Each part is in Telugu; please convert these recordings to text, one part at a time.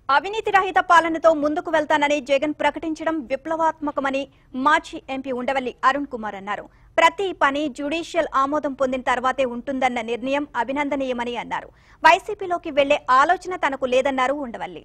అవినీతి రహిత పాలనతో ముందుకు వెళ్తానని జగన్ ప్రకటించడం విప్లవాత్మకమని మాజీ ఎంపీ ఉండవల్లి అరుణ్ కుమార్ అన్నారు ప్రతి పని జ్యుడిషియల్ ఆమోదం పొందిన తర్వాతే ఉంటుందన్న నిర్ణయం అభినందనీయమని అన్నారు వైసీపీలోకి వెళ్లే ఆలోచన తనకు లేదన్నారు ఉండవల్లి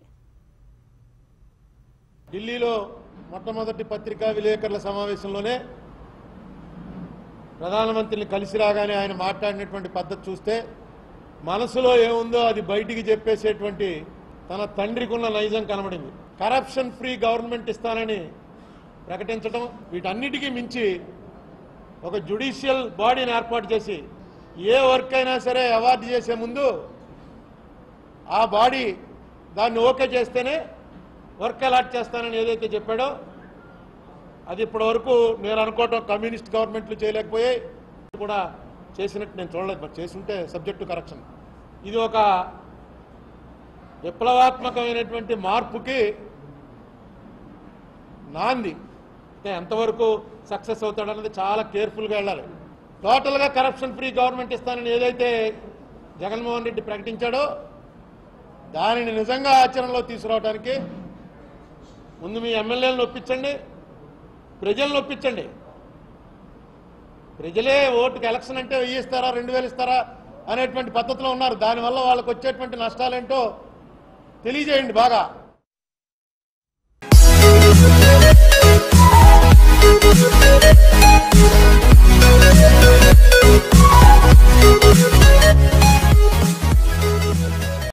ఢిల్లీలో మొట్టమొదటి పత్రికా విలేకరుల సమావేశంలోనే ప్రధానమంత్రిని కలిసి రాగానే ఆయన మాట్లాడినటువంటి పద్ధతి చూస్తే మనసులో ఏముందో అది బయటికి చెప్పేసేటువంటి తన తండ్రికి ఉన్న నైజం కనబడింది కరప్షన్ ఫ్రీ గవర్నమెంట్ ఇస్తానని ప్రకటించడం వీటన్నిటికీ మించి ఒక జ్యుడిషియల్ బాడీని ఏర్పాటు చేసి ఏ వర్క్ అయినా సరే అవార్డు చేసే ముందు ఆ బాడీ దాన్ని ఓకే చేస్తేనే వర్క్ అలాట్ చేస్తానని ఏదైతే చెప్పాడో అది ఇప్పటి వరకు నేను అనుకోవటం కమ్యూనిస్ట్ గవర్నమెంట్లు చేయలేకపోయాయి కూడా చేసినట్టు నేను చూడలేదు మరి చేసుంటే సబ్జెక్టు కరెక్షన్ ఇది ఒక విప్లవాత్మకమైనటువంటి మార్పుకి నాంది అంటే ఎంతవరకు సక్సెస్ అవుతాడన్నది చాలా కేర్ఫుల్గా వెళ్ళాలి టోటల్గా కరప్షన్ ఫ్రీ గవర్నమెంట్ ఇస్తానని ఏదైతే జగన్మోహన్ రెడ్డి ప్రకటించాడో దానిని నిజంగా ఆచరణలో తీసుకురావడానికి ముందు మీ ఎమ్మెల్యేలను ఒప్పించండి ప్రజలను ఒప్పించండి ప్రజలే ఓటుకి ఎలక్షన్ అంటే వెయ్యి ఇస్తారా రెండు వేలు ఇస్తారా అనేటువంటి పద్ధతిలో ఉన్నారు దానివల్ల వాళ్ళకి వచ్చేటువంటి నష్టాలేంటో తెలియజేయండి బాగా